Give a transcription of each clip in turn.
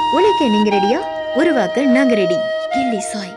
உழைக்க நீங்க ரெடியா உருவாக்க நாங்க ரெடி கில்லி சாய்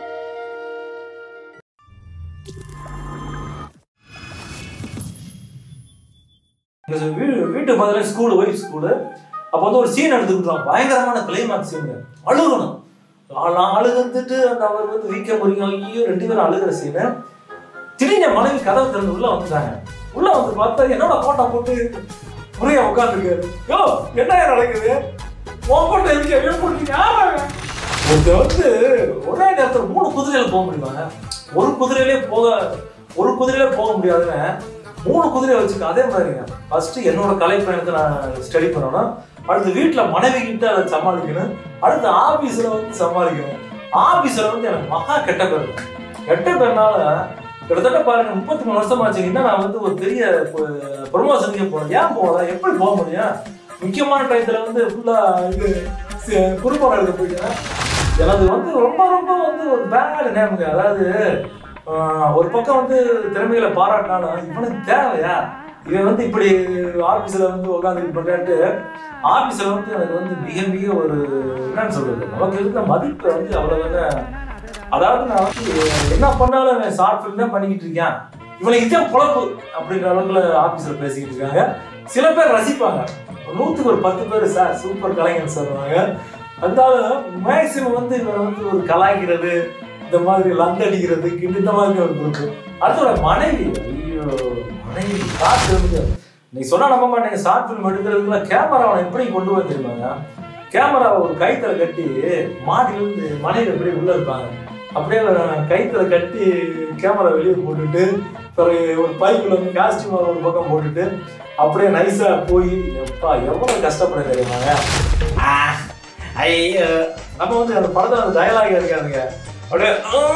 இங்க ச- வீடு வீட்டு பக்கத்துல ஸ்கூலு ஒய்ஃப் ஸ்கூலு அப்போ வந்து ஒரு சீன் எடுத்துக்கிட்டோம் பயங்கரமான கிளைமாக்ஸ் சீன் அழுகணும் நான் நான் அழுகுந்துட்டு அந்த அவர் வந்து வீக்க முறிங்க ஐயோ ரெண்டு பேரும் அழுகிற சீனு திடீர்னு என் மனைவி கதவை திறந்து உள்ள வந்துட்டாங்க உள்ள வந்து பார்த்தா என்னோட கோட்டை போட்டு முறையா உட்காந்துருக்காரு யோ என்ன நடக்குது உன் கோட்டை எதுக்கு எவ்வளோ போட்டீங்க ஒருத்தர் வந்து ஒரே நேரத்தில் மூணு குதிரையில போக முடியுமாங்க ஒரு குதிரையிலே போக ஒரு குதிரையிலே போக முடியாதுன்னு மூணு குதிரையை வச்சுக்க அதே மாதிரிங்க ஃபர்ஸ்ட் என்னோட கலை பயணத்தை நான் ஸ்டடி பண்ணணும் அடுத்து வீட்டில் மனைவி கிட்ட அதை சமாளிக்கணும் அடுத்து ஆபீஸ்ல வந்து சமாளிக்கணும் ஆபீஸ்ல வந்து எனக்கு மகா கெட்ட பேர் இருக்கு. கெட்ட பேர்னால கிட்டத்தட்ட பாருங்க முப்பத்தி மூணு வருஷம் ஆச்சு என்ன நான் வந்து ஒரு பெரிய ப்ரொமோஷனுக்கே போனேன் ஏன் போகல எப்படி போக முடியும் முக்கியமான டயத்துல வந்து ஃபுல்லா இது சி- குறும்படம் எடுக்க போயிட்டேன் எனது வந்து ரொம்ப ரொம்ப வந்து ஒரு பேட் நேமுங்க அதாவது ஆஹ், ஒரு பக்கம் வந்து திறமைகளை பாராட்டினாலும் இவனுக்கு தேவையா இவன் வந்து இப்படி ஆபீஸ்ல வந்து உட்காந்து பண்ணிட்டு ஆபீஸ்ல வந்து எனக்கு வந்து மிக மிக ஒரு என்னன்னு சொல்றது நமக்கு இருந்த மதிப்பை வந்து அவ்வளவு அதாவது நான் வந்து என்ன பண்ணாலும் அவன் ஷார்ட் ஃபிலிம் தான் பண்ணிக்கிட்டு இருக்கேன் இவனுக்கு இதான் பொழப்பு அப்படின்ற அளவுல ஆபீஸ்ல பேசிக்கிட்டு இருக்காங்க சில பேர் ரசிப்பாங்க ஒரு நூத்துக்கு ஒரு பத்து பேர் சார் சூப்பர் கலைஞர் சொல்லுவாங்க இருந்தாலும் மேக்சிமம் வந்து இவன் வந்து ஒரு கலாய்க்கிறது இந்த மாதிரி லந்தடிக்கிறது கிண்டு இந்த மாதிரி ஒரு குரூப் அடுத்தோட மனைவி ஐயோ மனைவி காசு இருந்து நீ சொன்னா நம்ப மாட்டேங்க ஷார்ட் ஃபிலிம் எடுக்கிறதுக்குள்ள கேமராவை எப்படி கொண்டு போய் தெரியுமாங்க கேமராவை ஒரு கைத்துல கட்டி மாடியிலிருந்து மனைவி அப்படியே உள்ள இருப்பாங்க அப்படியே கைத்துல கட்டி கேமரா வெளியே போட்டுட்டு பிறகு ஒரு பைக்குள்ள வந்து காஸ்டியூம் ஒரு பக்கம் போட்டுட்டு அப்படியே நைஸா போய் எப்பா எவ்வளவு கஷ்டப்பட தெரியுமாங்க ஆ, ஐயோ நம்ம வந்து அந்த படத்துல அந்த டயலாக் இருக்காதுங்க அப்படியே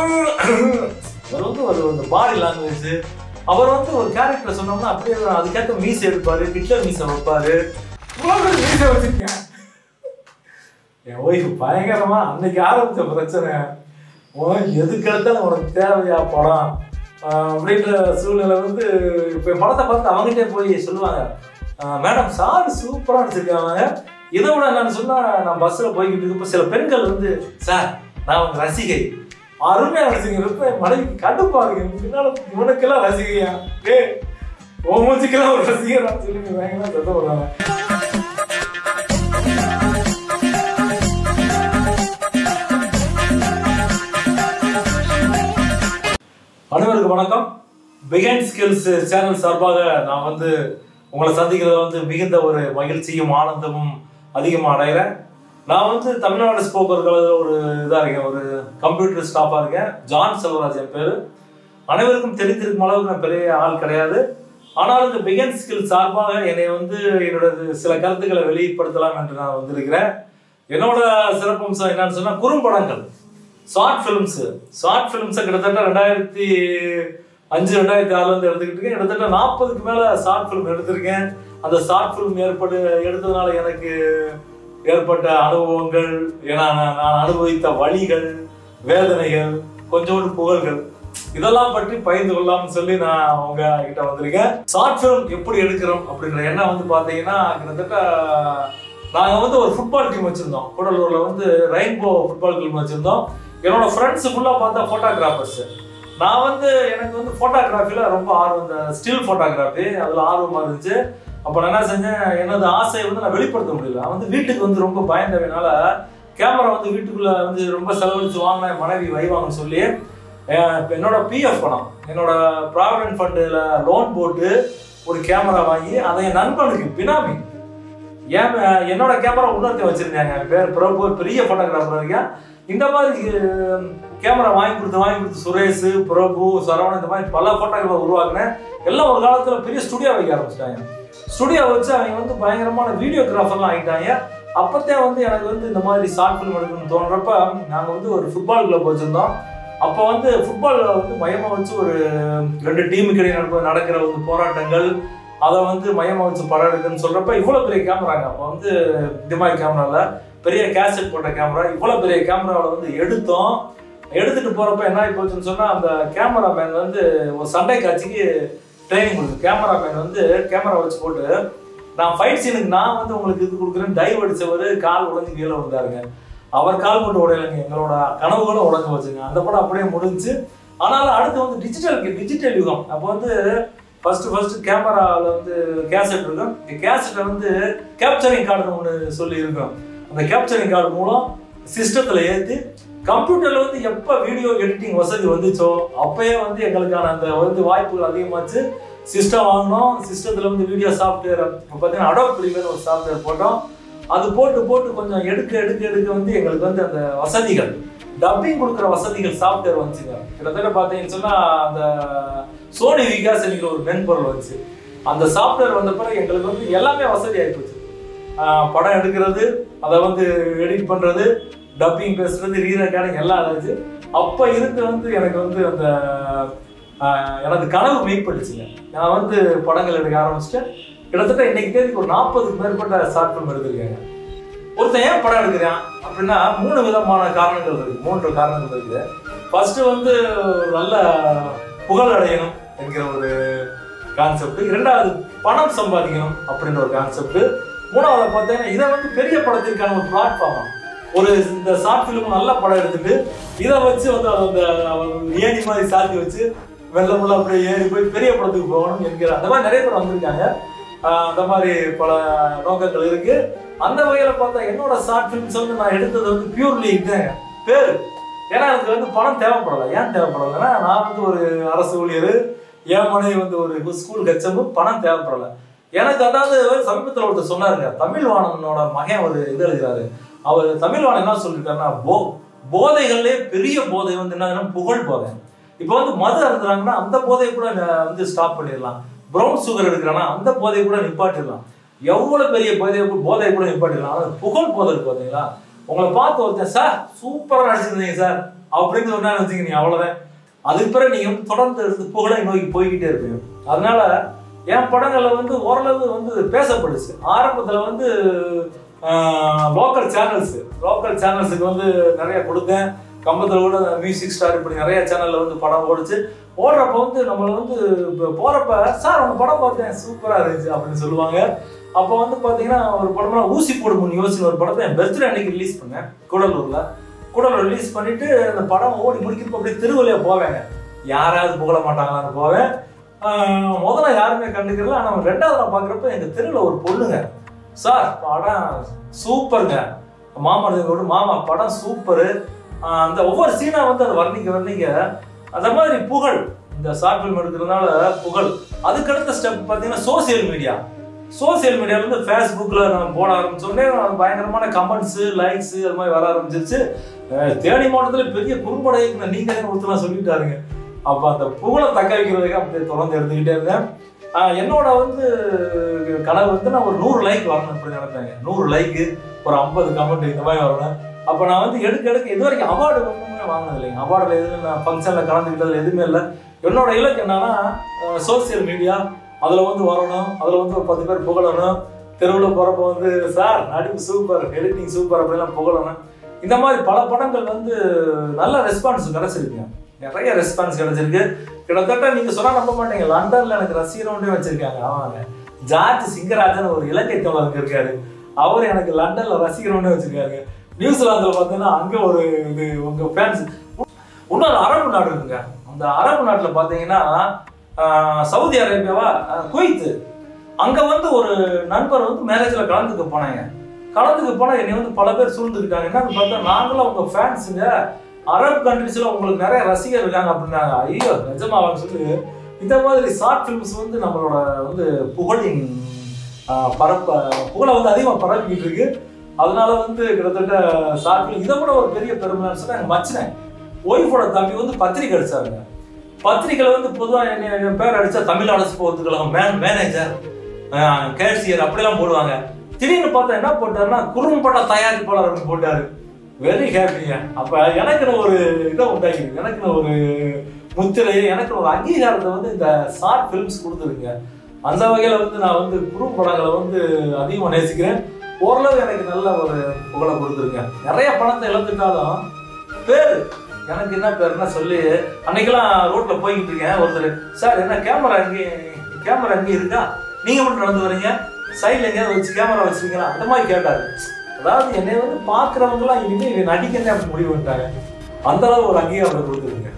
அவர் வந்து ஒரு ஒரு பாடி லாங்குவேஜ் அவர் வந்து ஒரு கேரக்டர் சொன்னோம்னா அப்படியே அதுக்கேற்ற மீசை எடுப்பாரு ஹிட்லர் மீசை வைப்பாரு இவ்வளவு பெரிய மீசை வச்சிருக்கேன் என் ஒய்ஃப் பயங்கரமா அன்னைக்கு ஆரம்பிச்ச பிரச்சனை உன் எதுக்கு எடுத்தாலும் உனக்கு தேவையா படம் ஆஹ் அப்படின்ற சூழ்நிலை வந்து இப்போ படத்தை பார்த்து அவங்ககிட்டே போய் சொல்லுவாங்க மேடம் சார் சூப்பராக நடிச்சிருக்காங்க இதை விட நான் சொன்னா நான் பஸ்ஸில் போய்கிட்டு இருக்கப்ப சில பெண்கள் வந்து சார் நான் உங்க ரசிகை அருமையா ரசிகை மனைவி கடுப்பாங்க பின்னால இவனுக்கெல்லாம் ரசிகையா ஏ உன் மூச்சுக்கெல்லாம் ஒரு ரசிகர் சொல்லி பயங்கரமா சத்தம் போடுறாங்க அனைவருக்கும் வணக்கம் பிகைன் ஸ்கில்ஸ் சேனல் சார்பாக நான் வந்து உங்களை சந்திக்கிறத வந்து மிகுந்த ஒரு மகிழ்ச்சியும் ஆனந்தமும் அதிகமாக அடைகிறேன் நான் வந்து தமிழ்நாடு ஸ்போக்கர் கழகத்தில் ஒரு இதாக இருக்கேன் ஒரு கம்ப்யூட்டர் ஸ்டாஃபாக இருக்கேன் ஜான் செல்வராஜ் என் பேர் அனைவருக்கும் தெரிந்திருக்கும் அளவுக்கு நான் பெரிய ஆள் கிடையாது ஆனாலும் இந்த பிகன் ஸ்கில் சார்பாக என்னை வந்து என்னோட சில கருத்துக்களை வெளிப்படுத்தலாம் என்று நான் வந்திருக்கிறேன் என்னோட சிறப்பம்சம் என்னன்னு சொன்னா குறும்படங்கள் ஷார்ட் ஃபிலிம்ஸ் ஷார்ட் ஃபிலிம்ஸை கிட்டத்தட்ட ரெண்டாயிரத்தி அஞ்சு ரெண்டாயிரத்தி ஆறுல இருந்து எடுத்துக்கிட்டு இருக்கேன் கிட்டத்தட்ட நாற்பதுக்கு மேல ஷார்ட் ஃபிலிம் எடுத்திருக்கேன் அந்த ஷார்ட் ஃபிலிம் ஏற்பட்டு எடுத்ததுனால எனக்கு ஏற்பட்ட அனுபவங்கள் ஏன்னா நான் நான் அனுபவித்த வழிகள் வேதனைகள் கொஞ்சோண்டு புகழ்கள் இதெல்லாம் பற்றி பகிர்ந்து கொள்ளலாம்னு சொல்லி நான் உங்க கிட்ட வந்திருக்கேன் ஷார்ட் ஃபிலிம் எப்படி எடுக்கிறோம் அப்படின்ற எண்ணம் வந்து பாத்தீங்கன்னா கிட்டத்தட்ட நாங்க வந்து ஒரு ஃபுட்பால் டீம் வச்சிருந்தோம் கூடலூர்ல வந்து ரெயின்போ ஃபுட்பால் டீம் வச்சிருந்தோம் என்னோட ஃப்ரெண்ட்ஸ் ஃபுல்லா பார்த்தா போட்டோகிராஃபர்ஸ் நான் வந்து எனக்கு வந்து போட்டோகிராஃபில ரொம்ப ஆர்வம் இந்த ஸ்டில் போட்டோகிராஃபி அதுல ஆர்வமா இருந்துச்சு அப்ப நான் என்ன செஞ்சேன் எனது ஆசையை வந்து நான் வெளிப்படுத்த முடியல நான் வந்து வீட்டுக்கு வந்து ரொம்ப பயந்தவனால கேமரா வந்து வீட்டுக்குள்ள வந்து ரொம்ப செலவழிச்சு வாங்கின என் மனைவி வைவாங்கன்னு சொல்லி அஹ் இப்ப என்னோட பிஎஃப் பணம் என்னோட ப்ராவிடன்ட் ஃபண்டில் லோன் போட்டு ஒரு கேமரா வாங்கி அதை என் நண்பனுக்கு பினாமி ஏன் அஹ் என்னோட கேமரா இன்னொருத்தன் வச்சிருந்தாங்க என் பேர் பிரபு ஒரு பெரிய போட்டோகிராஃபர் இருக்கேன் இந்த மாதிரி கேமரா வாங்கி கொடுத்து வாங்கி கொடுத்து சுரேஷ் பிரபு சரவணன் இந்த மாதிரி பல போட்டோகிராஃபர் உருவாக்குனேன் எல்லாம் ஒரு காலத்துல பெரிய ஸ்டுடியோ வைக்க ஆரம்பிச்சிட்டாங்க ஸ்டுடியோ வச்சு அவங்க வந்து பயங்கரமான வீடியோகிராஃபர்லாம் ஆகிட்டாங்க அப்பத்தே வந்து எனக்கு வந்து இந்த மாதிரி ஷார்ட் ஃபிலிம் எடுக்கணும்னு தோன்றப்ப நாங்கள் வந்து ஒரு ஃபுட்பால் கிளப் வச்சிருந்தோம் அப்போ வந்து ஃபுட்பால் வந்து மையமாக வச்சு ஒரு ரெண்டு டீமுக்கு இடையே நடப்ப- நடக்கிற வந்து போராட்டங்கள் அதை வந்து மையமாக வச்சு படம் எடுக்குன்னு சொல்றப்ப இவ்வளோ பெரிய கேமராங்க அப்போ வந்து இந்த மாதிரி கேமரால பெரிய கேசட் போட்ட கேமரா இவ்வளோ பெரிய கேமராவில் வந்து எடுத்தோம் எடுத்துட்டு போறப்ப என்ன ஆகி போச்சுன்னு சொன்னா அந்த கேமராமேன் வந்து ஒரு சண்டை காட்சிக்கு ட்ரைனிங் கொடுக்கு கேமராமேன் வந்து கேமரா வச்சு போட்டு நான் ஃபைட் சீனுக்கு நான் வந்து உங்களுக்கு இது கொடுக்குறேன் டைவ் அடிச்சவர் கால் உடைஞ்சு கீழே வந்தாருங்க அவர் கால் மட்டும் உடையலைங்க எங்களோட கனவுகளும் உடஞ்சு வச்சுங்க அந்த படம் அப்படியே முடிஞ்சு ஆனாலும் அடுத்து வந்து டிஜிட்டல் டிஜிட்டல் யுகம் அப்போ வந்து ஃபர்ஸ்ட் ஃபர்ஸ்ட் கேமராவில் வந்து கேசட் இருக்கும் இந்த கேசட்டை வந்து கேப்சரிங் கார்டுன்னு ஒன்று சொல்லி இருக்கும் அந்த கேப்சரிங் கார்டு மூலம் சிஸ்டத்தில் ஏற்றி கம்ப்யூட்டர்ல வந்து எப்போ வீடியோ எடிட்டிங் வசதி வந்துச்சோ அப்பயே வந்து எங்களுக்கான அந்த வந்து வாய்ப்புகள் அதிகமாச்சு சிஸ்டம் வாங்கினோம் சிஸ்டத்தில் வந்து வீடியோ சாஃப்ட்வேர் இப்போ பார்த்தீங்கன்னா அடோப் ப்ரீமியர் ஒரு சாஃப்ட்வேர் போட்டோம் அது போட்டு போட்டு கொஞ்சம் எடுக்க எடுக்க எடுக்க வந்து எங்களுக்கு வந்து அந்த வசதிகள் டப்பிங் கொடுக்குற வசதிகள் சாஃப்ட்வேர் வந்துச்சுங்க கிட்டத்தட்ட பார்த்தீங்கன்னு சொன்னால் அந்த சோனி விகாஸ் என்கிற ஒரு மென்பொருள் வந்துச்சு அந்த சாஃப்ட்வேர் வந்த பிறகு எங்களுக்கு வந்து எல்லாமே வசதி ஆகிப்போச்சு ஆஹ் படம் எடுக்கிறது அதை வந்து எடிட் பண்ணுறது டப்பிங் பேசுறது ரீ ரெக்கார்டிங் எல்லாம் இருந்துச்சு அப்போ இருந்து வந்து எனக்கு வந்து அந்த ஆஹ் எனது கனவு மெய்ப்பட்டுச்சுங்க நான் வந்து படங்கள் எடுக்க ஆரம்பிச்சிட்டேன் கிட்டத்தட்ட இன்னைக்கு தேதிக்கு ஒரு நாற்பதுக்கு மேற்பட்ட ஷார்ட் ஃபிலிம் எடுத்திருக்கேங்க ஒருத்தன் ஏன் படம் எடுக்கிறான் அப்படின்னா மூணு விதமான காரணங்கள் இருக்கு மூன்று காரணங்கள் இருக்குது ஃபர்ஸ்ட் வந்து ஒரு நல்ல புகழ் அடையணும் என்கிற ஒரு கான்செப்ட் இரண்டாவது பணம் சம்பாதிக்கணும் அப்படின்ற ஒரு கான்செப்ட் மூணாவது பார்த்தீங்கன்னா இதை வந்து பெரிய படத்திற்கான ஒரு பிளாட்ஃபார்மா ஒரு இந்த ஷார்ட் ஃபிலிம் நல்ல படம் எடுத்துட்டு இதை வச்சு வந்து அதை அந்த ஏணி மாதிரி சாத்தி வச்சு வெள்ள வெள்ள அப்படியே ஏறி போய் பெரிய படத்துக்கு போகணும் என்கிற அந்த மாதிரி நிறைய பேர் வந்திருக்காங்க ஆஹ் அந்த மாதிரி பல நோக்கங்கள் இருக்கு அந்த வகையில பார்த்தா என்னோட ஷார்ட் ஃபிலிம்ஸ் வந்து நான் எடுத்தது வந்து பியூர்லி இதுதாங்க பேரு ஏன்னா எனக்கு வந்து பணம் தேவைப்படலை ஏன் தேவைப்படலைன்னா நான் வந்து ஒரு அரசு ஊழியர் என் மனைவி வந்து ஒரு ஸ்கூல் கச்சம்பு பணம் தேவைப்படலை எனக்கு அதாவது சமீபத்தில் ஒருத்தர் சொன்னாருங்க தமிழ்வாணனோட மகன் ஒரு இது எழுதுறாரு அவர் தமிழ்வாணன் என்ன சொல்லியிருக்காருன்னா போ போதைகள்லே பெரிய போதை வந்து என்னதுன்னா புகழ் போதை இப்போ வந்து மது அருந்துறாங்கன்னா அந்த போதையை கூட ந- வந்து ஸ்டாப் பண்ணிடலாம் ப்ரௌன் சுகர் எடுக்கிறானா அந்த போதையை கூட நிப்பாட்டிடலாம் எவ்வளவு பெரிய போதையை கூட- போதையை கூட நிப்பாட்டிடலாம் ஆனால் புகழ் போதை இருக்கு பார்த்தீங்களா உங்களை பார்த்து ஒருத்தன் சார் சூப்பரா நடிச்சிருந்தீங்க சார் அப்படின்னு சொன்னா வச்சுக்க நீங்க அவ்வளவுதான் அதுக்கு பிறகு நீங்க வந்து தொடர்ந்து இருந்து புகழை நோக்கி போய்கிட்டே இருப்பீங்க அதனால என் படங்கள்ல வந்து ஓரளவு வந்து பேசப்படுச்சு ஆரம்பத்துல வந்து லோக்கல் சேனல்ஸ் லோக்கல் சேனல்ஸுக்கு வந்து நிறைய கொடுத்தேன் கம்பத்தில் கூட மியூசிக் ஸ்டார் இப்படி நிறைய சேனல்ல வந்து படம் ஓடுச்சு ஓடுறப்ப வந்து நம்மள வந்து இப்ப போறப்ப சார் உங்க படம் பார்த்தேன் சூப்பரா இருந்துச்சு அப்படின்னு சொல்லுவாங்க அப்போ வந்து பாத்தீங்கன்னா ஒரு படம்னா ஊசி போடும் முன் யோசிச்சு ஒரு படத்தை என் பர்த்டே அன்னைக்கு ரிலீஸ் பண்ணேன் கூடலூர்ல கூடலூர் ரிலீஸ் பண்ணிட்டு அந்த படம் ஓடி முடிக்கிறப்ப அப்படியே திருவள்ளியா போவேங்க யாராவது புகழ மாட்டாங்களான்னு போவேன் ஆஹ் முதல்ல யாருமே கண்டுக்கல ஆனா ரெண்டாவது நான் பாக்குறப்ப எங்க தெருவில் ஒரு பொண்ணுங்க சார் படம் சூப்பருங்க மாமா கூட மாமா படம் சூப்பரு ஆஹ் அந்த ஒவ்வொரு சீனா வந்து அதை வர்ணிக்க வர்ணிக்க அந்த மாதிரி புகழ் இந்த ஷார்ட் ஃபிலிம் எடுக்கிறதுனால புகழ் அதுக்கடுத்த ஸ்டெப் பார்த்தீங்கன்னா சோசியல் மீடியா சோசியல் மீடியால இருந்து ஃபேஸ்புக்ல நம்ம போட ஆரம்பிச்சோடனே பயங்கரமான கமெண்ட்ஸ் லைக்ஸ் அது மாதிரி வர ஆரம்பிச்சிருச்சு அஹ் தேனி மாவட்டத்துல பெரிய குறும்பட இயக்குனர் நீங்க தான் ஒருத்தலாம் சொல்லிட்டாருங்க அப்ப அந்த புகழை தக்க வைக்கிறதுக்கு அப்படியே தொடர்ந்து எடுத்துக்கிட்டே இருந்தேன் ஆஹ் என்னோட வந்து கனவு வந்து நான் ஒரு நூறு லைக் வரணும் அப்படி நினைப்பேங்க நூறு லைக்கு ஒரு ஐம்பது கமெண்ட் இந்த மாதிரி வரணும் அப்போ நான் வந்து எடுக்க எடுக்க இது வரைக்கும் அவார்டு ஒன்றுமே வாங்கினது இல்லைங்க அவார்டில் எதுவும் நான் ஃபங்க்ஷனில் கலந்துக்கிட்டதுல எதுவுமே இல்லை என்னோட இலக்கு என்னன்னா சோசியல் மீடியா அதில் வந்து வரணும் அதில் வந்து ஒரு பத்து பேர் புகழணும் தெருவில் போகிறப்ப வந்து சார் நடிப்பு சூப்பர் எடிட்டிங் சூப்பர் அப்படிலாம் புகழணும் இந்த மாதிரி பல படங்கள் வந்து நல்ல ரெஸ்பான்ஸ் கிடைச்சிருக்குங்க நிறைய ரெஸ்பான்ஸ் கிடைச்சிருக்கு கிட்டத்தட்ட நீங்க சொன்னா நம்ப மாட்டீங்க லண்டன்ல எனக்கு ரசிகர் ஒன்றே வச்சிருக்காங்க ஆமாங்க ஜார்ஜ் சிங்கராஜன் ஒரு இலங்கை தோழர் இருக்காரு அவர் எனக்கு லண்டன்ல ரசிகர் ஒன்றே வச்சிருக்காரு நியூசிலாந்துல பார்த்தீங்கன்னா அங்க ஒரு இது உங்க ஃபேன்ஸ் இன்னொரு அரபு நாடு இருக்குங்க அந்த அரபு நாட்டுல பாத்தீங்கன்னா ஆஹ், சவுதி அரேபியாவா ஆஹ், குவைத்து அங்க வந்து ஒரு நண்பர் வந்து மேரேஜ்ல கலந்துக்க போனாங்க கலந்துக்க போனா என்னை வந்து பல பேர் சூழ்ந்துருக்காங்க என்னன்னு பார்த்தா நாங்களும் உங்க ஃபேன்ஸுங்க அரபு கண்ட்ரிஸ்ல உங்களுக்கு நிறைய ரசிகர் இருக்காங்க அப்படின்னாங்க ஐயோ நிஜமாவான்னு சொல்லி இந்த மாதிரி ஷார்ட் ஃபிலிம்ஸ் வந்து நம்மளோட வந்து புகழின் ஆஹ், பரப்ப புகழை வந்து அதிகமாக பரப்பிக்கிட்டு இருக்கு அதனால வந்து கிட்டத்தட்ட ஷார்ட் ஃபிலிம் இதை விட ஒரு பெரிய பெருமைன்னு சொன்னா எங்க மச்சினேன் ஒய்ஃபோட தம்பி வந்து பத்திரிக்கை அடிச்சாருங்க பத்திரிக்கையில வந்து பொதுவாக என் பேர் அடிச்சா தமிழ் அரசு போகிறதுக்கு மேன் மேனேஜர் கேஷியர் அப்படிலாம் போடுவாங்க திடீர்னு பார்த்தா என்ன போட்டாருன்னா குறும்பட தயாரிப்பாளர் அப்படின்னு போட்டாரு வெரி ஹாப்பிங்க அப்ப எனக்குன்னு ஒரு இதை உண்டாக்கிருக்கு எனக்குன்னு ஒரு முத்திரை எனக்கு ஒரு அங்கீகாரத்தை வந்து இந்த ஷார்ட் ஃபிலிம்ஸ் கொடுத்துருங்க அந்த வகையில வந்து நான் வந்து குறும்படங்களை வந்து அதிகமாக நேசிக்கிறேன் ஓரளவு எனக்கு நல்ல ஒரு புகழை கொடுத்துருங்க நிறைய பணத்தை இழந்துட்டாலும் பேர் எனக்கு என்ன பேருன்னா சொல்லி அன்னைக்கெல்லாம் ரோட்ல போய்கிட்டு இருக்கேன் ஒருத்தர் சார் என்ன கேமரா எங்கே கேமரா எங்கே இருக்கா நீங்க மட்டும் நடந்து வரீங்க சைட்ல எங்கேயாவது வச்சு கேமரா வச்சிருக்கீங்களா அந்த மாதிரி கேட்டாரு அதாவது என்னை வந்து பார்க்குறவங்கலாம் இனிமேல் இவன் நடிக்கணும் அப்படி முடிவு பண்ணிட்டாங்க அந்த அளவு ஒரு அங்கீகாரம் கொடுத்துருங்க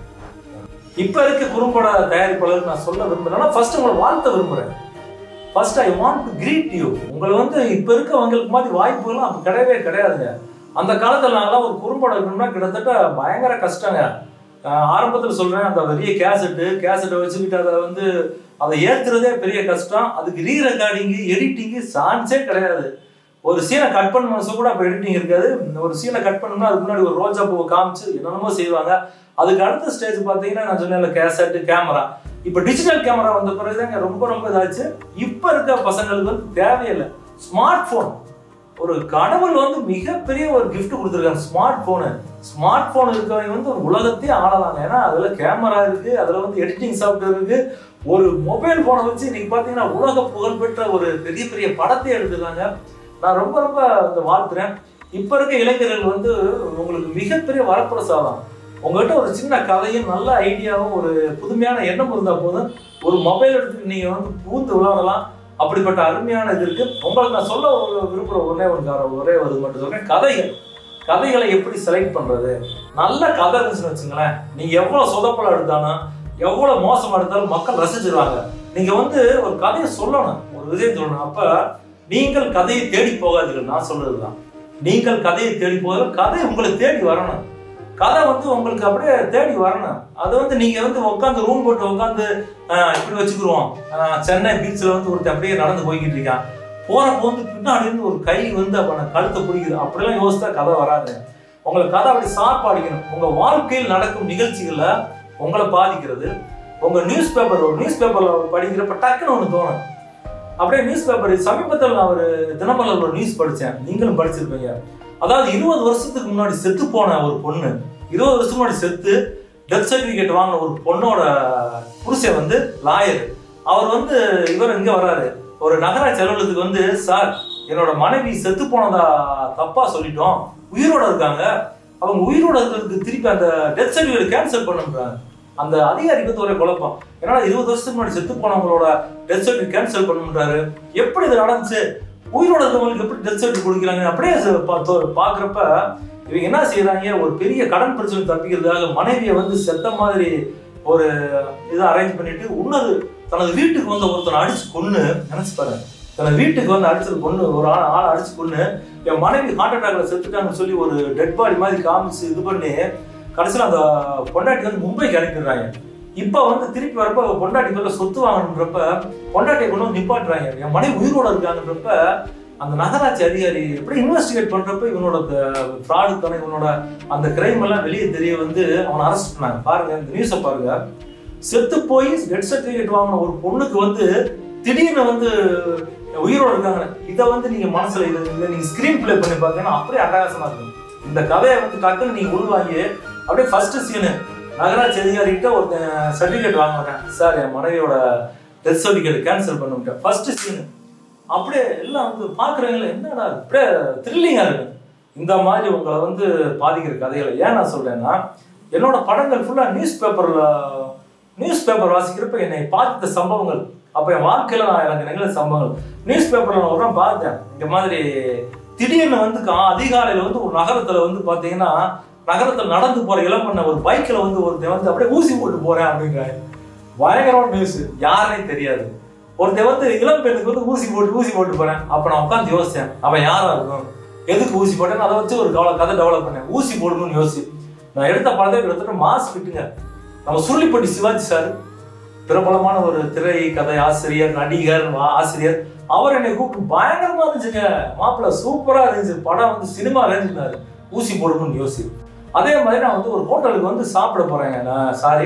இப்ப இருக்க குறும்பட தயாரிப்பாளர் நான் சொல்ல விரும்புறேன்னா ஃபர்ஸ்ட் உங்களை வாழ்த்த விரும்புறேன் first I want to greet you உங்களை வந்து இப்ப இருக்கவங்களுக்கு மாதிரி வாய்ப்புகள்லாம் அப்ப கிடையவே கிடையாதுங்க அந்த காலத்துல நாங்களாம் ஒரு குறும்படம் இருக்கணும்னா கிட்டத்தட்ட பயங்கர கஷ்டங்க ஆஹ் ஆரம்பத்துல சொல்றேன் அந்த பெரிய கேசட்டு கேசட்டை வச்சுக்கிட்டு அதை வந்து அதை ஏத்துறதே பெரிய கஷ்டம் அதுக்கு ரீ ரெக்கார்டிங்கு எடிட்டிங்கு சான்ஸே கிடையாது ஒரு சீனை கட் பண்ண மனசு கூட அப்போ எடிட்டிங் இருக்காது ஒரு சீனை கட் பண்ணணும்னா அதுக்கு முன்னாடி ஒரு ரோஜா பூவை காமிச்சு என்னென்னமோ செய்வாங்க அதுக்கு அடுத்த ஸ்டேஜ் பார்த்தீங்கன்னா நான் சொன்னேன்ல கேசட்டு கேமரா இப்போ டிஜிட்டல் கேமரா வந்த பிறகுதாங்க ரொம்ப ரொம்ப இதாச்சு இப்போ இருக்க பசங்களுக்கு வந்து தேவையில்லை ஸ்மார்ட் ஃபோன் ஒரு கடவுள் வந்து மிகப்பெரிய ஒரு gift கொடுத்துருக்காங்க ஸ்மார்ட் போனு ஸ்மார்ட் போன் இருக்கவங்க வந்து ஒரு உலகத்தையே ஆளலாங்க ஏன்னா அதுல கேமரா இருக்கு அதுல வந்து எடிட்டிங் சாஃப்ட்வேர் இருக்கு ஒரு மொபைல் போனை வச்சு இன்னைக்கு பாத்தீங்கன்னா உலக புகழ்பெற்ற ஒரு பெரிய பெரிய படத்தை எடுத்துருக்காங்க நான் ரொம்ப ரொம்ப இந்த வாழ்த்துறேன் இப்ப இருக்க இளைஞர்கள் வந்து உங்களுக்கு மிகப்பெரிய வரப்பிரசாதம் உங்ககிட்ட ஒரு சின்ன கதையும் நல்ல ஐடியாவும் ஒரு புதுமையான எண்ணம் இருந்தா போதும் ஒரு மொபைல் எடுத்து நீங்க வந்து பூந்து விளையாடலாம் அப்படிப்பட்ட அருமையான இது இருக்கு உங்களுக்கு நான் சொல்ல ஒரு விரும்புற ஒரே ஒரு கார- ஒரே ஒரு இது மட்டும் சொல்றேன் கதைகள் கதைகளை எப்படி செலக்ட் பண்றது நல்ல கதை இருந்துச்சுன்னு வச்சுங்களேன் நீங்க எவ்வளவு சொதப்பலம் எடுத்தாலும் எவ்வளவு மோசமா எடுத்தாலும் மக்கள் ரசிச்சிருவாங்க நீங்க வந்து ஒரு கதையை சொல்லணும் ஒரு விஷயம் சொல்லணும் அப்ப நீங்கள் கதையை தேடி போகாதீர்கள் நான் சொல்றதுதான் நீங்கள் கதையை தேடி போகாத கதை உங்களை தேடி வரணும் கதை வந்து உங்களுக்கு அப்படியே தேடி வரணும் அது வந்து நீங்க வந்து உட்காந்து ரூம் போட்டு உட்காந்து இப்படி வச்சுக்கிருவோம் ஆஹ் சென்னை பீச்சில் வந்து ஒருத்தன் அப்படியே நடந்து போய்கிட்டு இருக்கான் போறப்போ வந்து பின்னாடி இருந்து ஒரு கை வந்து அவனை கழுத்தை பிடிக்குது அப்படிலாம் யோசித்தா கதை வராது உங்களுக்கு கதை அப்படி சார்பா அடிக்கணும் உங்க வாழ்க்கையில் நடக்கும் நிகழ்ச்சிகள்ல உங்களை பாதிக்கிறது உங்க நியூஸ் பேப்பர் ஒரு நியூஸ் பேப்பர்ல படிக்கிறப்ப டக்குன்னு ஒன்று தோணும் அப்படியே நியூஸ் பேப்பர் சமீபத்தில் நான் ஒரு தினமலர் ஒரு நியூஸ் படித்தேன் நீங்களும் படிச்சிருப்பீங்க அதாவது இருபது வருஷத்துக்கு முன்னாடி செத்து போன ஒரு பொண்ணு இருபது வருஷத்துக்கு முன்னாடி செத்து டெத் சர்டிஃபிகேட் வாங்கின ஒரு பொண்ணோட புருஷன் வந்து லாயர் அவர் வந்து இவர் இங்க வராரு ஒரு நகராட்சி அலுவலகத்துக்கு வந்து சார் என்னோட மனைவி செத்து போனதா தப்பா சொல்லிட்டோம் உயிரோட இருக்காங்க அவங்க உயிரோட இருக்கிறதுக்கு திருப்பி அந்த டெத் சர்டிஃபிகேட் கேன்சல் பண்ணுன்றாங்க அந்த அதிகாரிக்கு வந்து ஒரே குழப்பம் ஏன்னா இருபது வருஷத்துக்கு முன்னாடி செத்து போனவங்களோட டெத் சர்டிஃபிகேட் கேன்சல் பண்ணுன்றாரு எப்படி இது நடந்துச்சு உயிரோட இருக்கவங்களுக்கு எப்படி டெத் சர்டிஃபிகேட் கொடுக்குறாங்க அப்படியே ச- பா- தோ- பாக்குறப்ப இவங்க என்ன செய்யறாங்க ஒரு பெரிய கடன் பிரச்சனை தப்பிக்கிறதுக்காக மனைவியை வந்து செத்த மாதிரி ஒரு இதை அரேஞ்ச் பண்ணிட்டு உன்னது தனது வீட்டுக்கு வந்து ஒருத்தனை அடிச்சு கொன்னு நினைச்சு பாருங்க தனது வீட்டுக்கு வந்து அடிச்சது கொன்னு ஒரு ஆள் ஆளை அடிச்சு கொன்னு என் மனைவி ஹார்ட் அட்டாக்ல செத்துட்டாங்கன்னு சொல்லி ஒரு டெட் பாடி மாதிரி காமிச்சு இது பண்ணி கடைசியில் அந்த பொண்டாட்டி வந்து மும்பைக்கு அனுப்பிடுறாங்க இப்ப வந்து திருப்பி வரப்ப அவ பொண்டாட்டி பேர்ல சொத்து வாங்கணுன்றப்ப பொண்டாட்டியை கொண்டு வந்து நிப்பாட்டுறாங்க என் மனைவி உயிரோட இருக்காங்கன்றப்ப அந்த நகராட்சி அதிகாரி எப்படி இன்வெஸ்டிகேட் பண்றப்ப இவனோட ஃப்ராடுக்கான இவனோட அந்த கிரைம் எல்லாம் வெளியே தெரிய வந்து அவனை அரெஸ்ட் பண்ணாங்க பாருங்க இந்த நியூஸை பாருங்க செத்து போய் டெட் சர்டிபிகேட் வாங்கின ஒரு பொண்ணுக்கு வந்து திடீர்னு வந்து உயிரோட இருக்காங்க இதை வந்து நீங்க மனசுல இதை இதை நீங்க ஸ்கிரீன் பிளே பண்ணி பார்த்தீங்கன்னா அப்படியே அட்டகாசமா இருக்கும் இந்த கதையை வந்து டக்குன்னு நீங்க உள்வாங்கி அப்படியே ஃபர்ஸ்ட் சீனு நகராட்சி அதிகாரிகிட்ட ஒரு சர்டிபிகேட் வாங்கினேன் சார் என் மனைவியோட டெத் சர்டிபிகேட் கேன்சல் பண்ணிவிட்டேன் ஃபர்ஸ்ட் சீனு அப்படியே எல்லாம் வந்து பாக்குறவங்கள என்னடா அப்படியே த்ரில்லிங்கா இருக்கு இந்த மாதிரி உங்களை வந்து பாதிக்கிற கதைகளை ஏன் நான் சொல்றேன்னா என்னோட படங்கள் ஃபுல்லா நியூஸ் பேப்பர்ல நியூஸ் பேப்பர் வாசிக்கிறப்ப என்னை பாதித்த சம்பவங்கள் அப்ப என் வாழ்க்கையில நான் எனக்கு நிகழ்ந்த சம்பவங்கள் நியூஸ் பேப்பர்ல நான் ஒரு நாள் பார்த்தேன் இந்த மாதிரி திடீர்னு வந்து கா- அதிகாலையில வந்து ஒரு நகரத்துல வந்து பாத்தீங்கன்னா நகரத்துல நடந்து போற இளம் பண்ண ஒரு பைக்ல வந்து ஒருத்தன் வந்து அப்படியே ஊசி போட்டு போறேன் அப்படிங்கிறாங்க பயங்கரமான நியூஸ் யாருனே தெரியாது ஒருத்தன் வந்து இளம் பெண்ணுக்கு வந்து ஊசி போட்டு ஊசி போட்டு போறேன் அப்ப நான் உட்காந்து யோசிச்சேன் அவன் யாரா இருக்கும் எதுக்கு ஊசி போட்டேன்னு அதை வச்சு ஒரு கவலை கதை டெவலப் பண்ணேன் ஊசி போடணும்னு யோசி நான் எடுத்த படத்தை கிட்டத்தட்ட மாஸ் விட்டுங்க நம்ம சுருளிப்பட்டி சிவாஜி சார் பிரபலமான ஒரு திரை கதை ஆசிரியர் நடிகர் வா- ஆசிரியர் அவர் என்னை கூப்பிட்டு பயங்கரமா இருந்துச்சுங்க மாப்பிள்ள சூப்பரா இருந்துச்சு படம் வந்து சினிமா ரேஞ்சுனாரு ஊசி போடணும்னு யோசி அதே மாதிரி நான் வந்து ஒரு ஹோட்டலுக்கு வந்து சாப்பிட போறேங்க நான் சாரி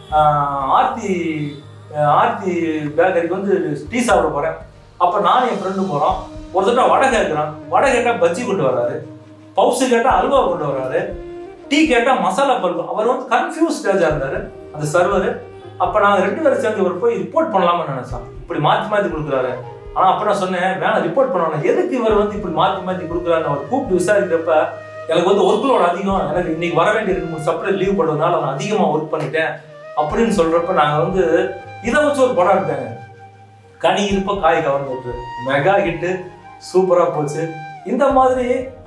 ஆர்த்தி ஆஹ் ஆர்த்தி பேக்கரிக்கு வந்து டீ சாப்பிட போறேன் அப்ப நான் என் ஃப்ரெண்டு போறோம் ஒரு தடவை வடை கேட்கிறான் வடை கேட்டா பஜ்ஜி கொண்டு வராரு பவுஸ் கேட்டா அல்வா கொண்டு வராரு டீ கேட்டா மசாலா பல்பு அவர் வந்து கன்ஃபியூஸ் ஸ்டேஜா இருந்தாரு அந்த சர்வர் அப்ப நாங்க ரெண்டு பேரும் சேர்ந்து இவர் போய் ரிப்போர்ட் பண்ணலாம்னு நினைச்சோம் இப்படி மாத்தி மாத்தி கொடுக்குறாரு ஆனா அப்ப நான் சொன்னேன் வேணாம் ரிப்போர்ட் பண்ணணும் எதுக்கு இவர் வந்து இப்படி மாத்தி மாத்தி கொடுக்குறாருன்னு அவர் கூப்பிட்டு விசாரிக்கிறப்ப எனக்கு வந்து ஒர்க் லோட் அதிகம் எனக்கு இன்னைக்கு வர வேண்டிய ரெண்டு மூணு சப்ளை லீவ் போடுறதுனால நான் அதிகமா ஒர்க் பண்ணிட்டேன் அப்படின்னு சொல்றப்ப நாங்க வந்து இதை வச்சு ஒரு படம் எடுத்தாங்க கனி இருப்ப காய் கவர்ந்துட்டு மெகா ஹிட்டு சூப்பரா போச்சு இந்த மாதிரி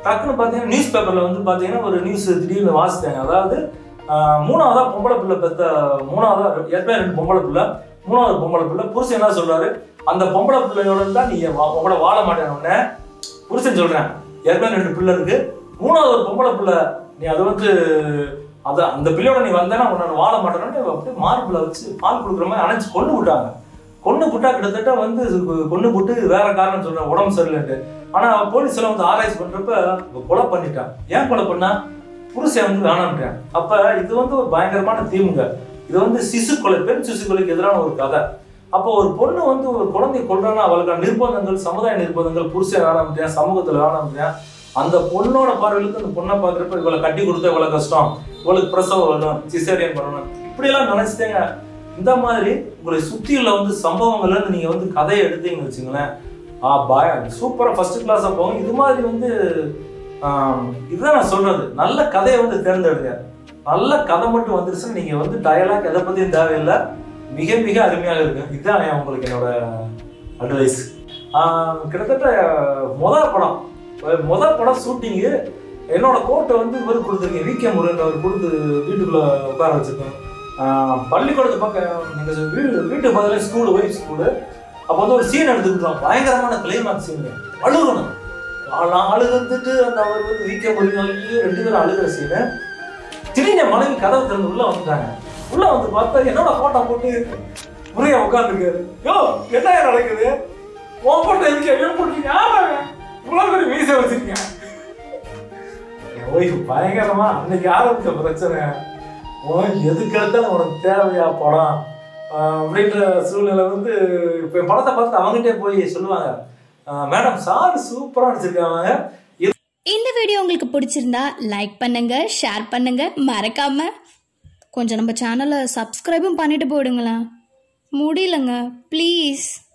டக்குன்னு பார்த்தீங்கன்னா நியூஸ் பேப்பரில் வந்து பார்த்தீங்கன்னா ஒரு நியூஸ் திடீர்னு வாசித்தாங்க அதாவது ஆஹ், மூணாவதா பொம்பளை பிள்ளை பெத்த மூணாவதா ஏற்கனவே ரெண்டு பொம்பளை பிள்ளை மூணாவது பொம்பளை பிள்ளை புருஷன் என்ன சொல்றாரு அந்த பொம்பளை பிள்ளையோட தான் நீ வா- உங்களோட வாழ மாட்டேன் உடனே புருஷன் சொல்றேன் ஏற்கனவே ரெண்டு பிள்ளை இருக்கு மூணாவது ஒரு பொம்பளை பிள்ளை நீ அது வந்து அத அந்த பிள்ளையோட நீ வந்தேன்னா உன்னை வாழ மாட்டேன்னு அப்படியே மார்பிள வச்சு பால் கொடுக்குற மாதிரி அணைச்சு கொண்டு விட்டாங்க கொண்டு புட்டா கிட்டத்தட்ட வந்து கொண்டு புட்டு வேற காரணம் சொல்றேன் உடம்பு சரியில்லைன்ட்டு ஆனா போலீஸ் எல்லாம் வந்து ஆராய்ச்சி பண்றப்ப இவ கொலை பண்ணிட்டான் ஏன் கொலை பண்ணா புருஷன் வந்து வேணாம்ட்டான் அப்ப இது வந்து ஒரு பயங்கரமான தீமுங்க இது வந்து சிசு கொலை பெண் சிசு கொலைக்கு எதிரான ஒரு கதை அப்போ ஒரு பொண்ணு வந்து ஒரு குழந்தை கொள்றான்னா அவளுக்கான நிர்பந்தங்கள் சமுதாய நிர்பந்தங்கள் புருஷன் வேணாம்ட்டான் சமூகத்துல வேணாம்ட்டான் அந்த பொண்ணோட பார்வையிலிருந்து அந்த பொண்ணை பாக்குறப்ப இவளை கட்டி கொடுத்தா இவ்வளவு கஷ்டம் இவளுக்கு பிரசவம் வரணும் சிசேரியன் பண்ணணும் இப்படி எல்லாம் நினைச்சிட்டேங்க இந்த மாதிரி உங்களை சுத்தியுள்ள வந்து சம்பவங்கள்ல இருந்து நீங்க வந்து கதையை எடுத்தீங்கன்னு வச்சுங்களேன் ஆ பாய் சூப்பரா ஃபர்ஸ்ட் கிளாஸா போகும் இது மாதிரி வந்து ஆம், இதுதான் நான் சொல்றது நல்ல கதையை வந்து தேர்ந்தெடுங்க நல்ல கதை மட்டும் வந்துருச்சுன்னா நீங்க வந்து டயலாக் எதை பத்தியும் தேவையில்லை மிக மிக அருமையாக இருக்கு இதுதான் என் உங்களுக்கு என்னோட அட்வைஸ் கிட்டத்தட்ட முதல் படம் முதல் படம் ஷூட்டிங்கு என்னோட கோட்டை வந்து இவர் கொடுத்துருக்கீங்க வி கே முருகன் அவர் கொடுத்து வீட்டுக்குள்ள உட்கார வச்சிருக்கேன் ஆஹ் பள்ளிக்கூடத்து பக்கம் நீங்க வீடு வீட்டு பதில ஸ்கூலு ஒய்ஃப் ஸ்கூலு அப்போ வந்து ஒரு சீன் எடுத்துக்கிட்டோம் பயங்கரமான கிளைமாக்ஸ் சீன் அழுகணும் நான் அழுகுந்துட்டு அந்த அவர் வந்து வி கே முருகன் ஐயோ ரெண்டு பேரும் அழுகிற சீனு திடீர்னு என் மனைவி கதவு திறந்து உள்ள வந்துட்டாங்க உள்ள வந்து பார்த்தா என்னோட போட்டோ போட்டு முருகன் உட்காந்துருக்காரு யோ என்ன நடக்குது உன் போட்டோ எதுக்கு என் போட்டீங்க ஆமாங்க இவ்வளவு பெரிய மீசை வச்சிருக்கீங்க என் ஒய்ஃப் பயங்கரமா அன்னைக்கு ஆரம்பிச்ச பிரச்சனை உன் எதுக்கு எடுத்தாலும் உனக்கு தேவையா படம் ஆஹ் அப்படின்ற சூழ்நிலை வந்து இப்போ என் படத்தை பார்த்து அவங்ககிட்டே போய் சொல்லுவாங்க மேடம் சார் சூப்பரா நடிச்சிருக்காங்க இந்த வீடியோ உங்களுக்கு பிடிச்சிருந்தா லைக் பண்ணுங்க ஷேர் பண்ணுங்க மறக்காம கொஞ்சம் நம்ம சேனலை சப்ஸ்கிரைபும் பண்ணிட்டு போயிடுங்களேன் முடியலங்க ப்ளீஸ்